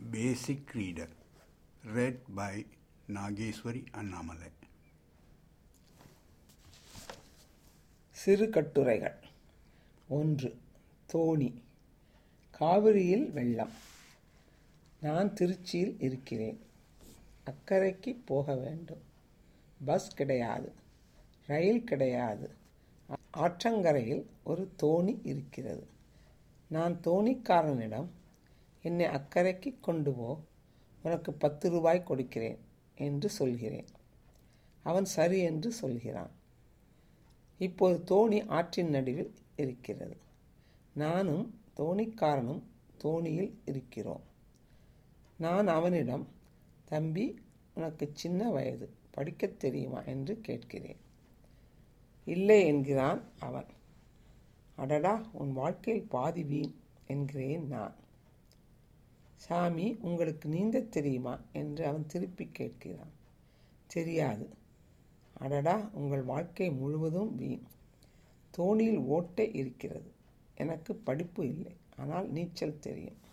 Basic Reader, read by Nageswari Annamalai. சிறு கட்டுரைகள் ஒன்று தோணி காவிரியில் வெள்ளம் நான் திருச்சியில் இருக்கிறேன் அக்கறைக்கு போக வேண்டும் பஸ் கிடையாது ரயில் கிடையாது ஆற்றங்கரையில் ஒரு தோணி இருக்கிறது நான் தோணிக்காரனிடம் என்னை அக்கறைக்கு கொண்டு போ உனக்கு பத்து ரூபாய் கொடுக்கிறேன் என்று சொல்கிறேன் அவன் சரி என்று சொல்கிறான் இப்போது தோணி ஆற்றின் நடுவில் இருக்கிறது நானும் தோணிக்காரனும் தோணியில் இருக்கிறோம் நான் அவனிடம் தம்பி உனக்கு சின்ன வயது படிக்கத் தெரியுமா என்று கேட்கிறேன் இல்லை என்கிறான் அவன் அடடா உன் வாழ்க்கையில் பாதி வீண் என்கிறேன் நான் சாமி உங்களுக்கு நீந்த தெரியுமா என்று அவன் திருப்பி கேட்கிறான் தெரியாது அடடா உங்கள் வாழ்க்கை முழுவதும் வீண் தோணியில் ஓட்டை இருக்கிறது எனக்கு படிப்பு இல்லை ஆனால் நீச்சல் தெரியும்